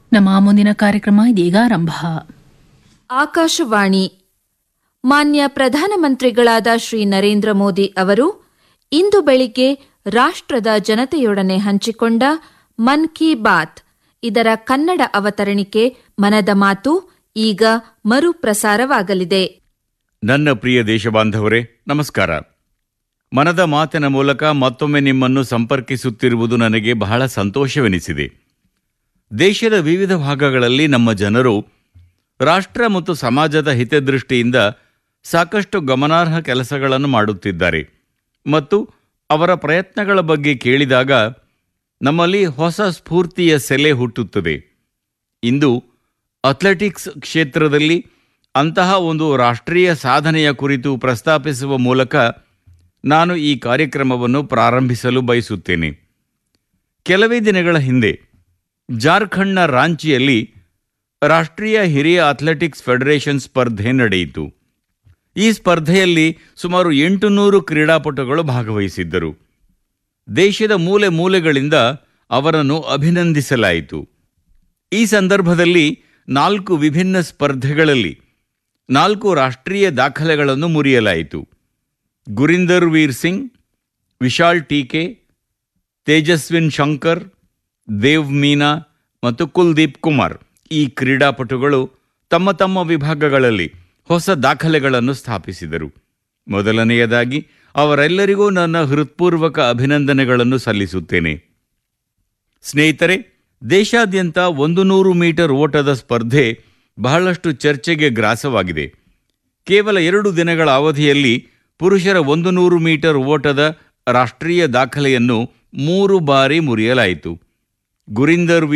ನಮ್ಮ ಮುಂದಿನ ಕಾರ್ಯಕ್ರಮ ಇದೀಗ ಆರಂಭ ಆಕಾಶವಾಣಿ ಮಾನ್ಯ ಪ್ರಧಾನಮಂತ್ರಿಗಳಾದ ಶ್ರೀ ನರೇಂದ್ರ ಮೋದಿ ಅವರು ಇಂದು ಬೆಳಿಗ್ಗೆ ರಾಷ್ಟ್ರದ ಜನತೆಯೊಡನೆ ಹಂಚಿಕೊಂಡ ಮನ್ ಕಿ ಬಾತ್ ಇದರ ಕನ್ನಡ ಅವತರಣಿಕೆ ಮನದ ಮಾತು ಈಗ ಮರುಪ್ರಸಾರವಾಗಲಿದೆ ನನ್ನ ಪ್ರಿಯ ದೇಶಬಾಂಧವರೇ ನಮಸ್ಕಾರ ಮನದ ಮಾತಿನ ಮೂಲಕ ಮತ್ತೊಮ್ಮೆ ನಿಮ್ಮನ್ನು ಸಂಪರ್ಕಿಸುತ್ತಿರುವುದು ನನಗೆ ಬಹಳ ಸಂತೋಷವೆನಿಸಿದೆ ದೇಶದ ವಿವಿಧ ಭಾಗಗಳಲ್ಲಿ ನಮ್ಮ ಜನರು ರಾಷ್ಟ್ರ ಮತ್ತು ಸಮಾಜದ ಹಿತದೃಷ್ಟಿಯಿಂದ ಸಾಕಷ್ಟು ಗಮನಾರ್ಹ ಕೆಲಸಗಳನ್ನು ಮಾಡುತ್ತಿದ್ದಾರೆ ಮತ್ತು ಅವರ ಪ್ರಯತ್ನಗಳ ಬಗ್ಗೆ ಕೇಳಿದಾಗ ನಮ್ಮಲ್ಲಿ ಹೊಸ ಸ್ಫೂರ್ತಿಯ ಸೆಲೆ ಹುಟ್ಟುತ್ತದೆ ಇಂದು ಅಥ್ಲೆಟಿಕ್ಸ್ ಕ್ಷೇತ್ರದಲ್ಲಿ ಅಂತಹ ಒಂದು ರಾಷ್ಟ್ರೀಯ ಸಾಧನೆಯ ಕುರಿತು ಪ್ರಸ್ತಾಪಿಸುವ ಮೂಲಕ ನಾನು ಈ ಕಾರ್ಯಕ್ರಮವನ್ನು ಪ್ರಾರಂಭಿಸಲು ಬಯಸುತ್ತೇನೆ ಕೆಲವೇ ದಿನಗಳ ಹಿಂದೆ ಜಾರ್ಖಂಡ್ನ ರಾಂಚಿಯಲ್ಲಿ ರಾಷ್ಟ್ರೀಯ ಹಿರಿಯ ಅಥ್ಲೆಟಿಕ್ಸ್ ಫೆಡರೇಷನ್ ಸ್ಪರ್ಧೆ ನಡೆಯಿತು ಈ ಸ್ಪರ್ಧೆಯಲ್ಲಿ ಸುಮಾರು ಎಂಟುನೂರು ಕ್ರೀಡಾಪಟುಗಳು ಭಾಗವಹಿಸಿದ್ದರು ದೇಶದ ಮೂಲೆ ಮೂಲೆಗಳಿಂದ ಅವರನ್ನು ಅಭಿನಂದಿಸಲಾಯಿತು ಈ ಸಂದರ್ಭದಲ್ಲಿ ನಾಲ್ಕು ವಿಭಿನ್ನ ಸ್ಪರ್ಧೆಗಳಲ್ಲಿ ನಾಲ್ಕು ರಾಷ್ಟ್ರೀಯ ದಾಖಲೆಗಳನ್ನು ಮುರಿಯಲಾಯಿತು ಗುರಿಂದರ್ ವೀರ್ ಸಿಂಗ್ ವಿಶಾಲ್ ಟೀಕೆ ತೇಜಸ್ವಿನ್ ಶಂಕರ್ ದೇವ್ ಮೀನಾ ಮತ್ತು ಕುಲ್ದೀಪ್ ಕುಮಾರ್ ಈ ಕ್ರೀಡಾಪಟುಗಳು ತಮ್ಮ ತಮ್ಮ ವಿಭಾಗಗಳಲ್ಲಿ ಹೊಸ ದಾಖಲೆಗಳನ್ನು ಸ್ಥಾಪಿಸಿದರು ಮೊದಲನೆಯದಾಗಿ ಅವರೆಲ್ಲರಿಗೂ ನನ್ನ ಹೃತ್ಪೂರ್ವಕ ಅಭಿನಂದನೆಗಳನ್ನು ಸಲ್ಲಿಸುತ್ತೇನೆ ಸ್ನೇಹಿತರೆ ದೇಶಾದ್ಯಂತ ಒಂದು ನೂರು ಮೀಟರ್ ಓಟದ ಸ್ಪರ್ಧೆ ಬಹಳಷ್ಟು ಚರ್ಚೆಗೆ ಗ್ರಾಸವಾಗಿದೆ ಕೇವಲ ಎರಡು ದಿನಗಳ ಅವಧಿಯಲ್ಲಿ ಪುರುಷರ ಒಂದು ನೂರು ಮೀಟರ್ ಓಟದ ರಾಷ್ಟ್ರೀಯ ದಾಖಲೆಯನ್ನು ಮೂರು ಬಾರಿ ಮುರಿಯಲಾಯಿತು ಗುರಿಂದರ್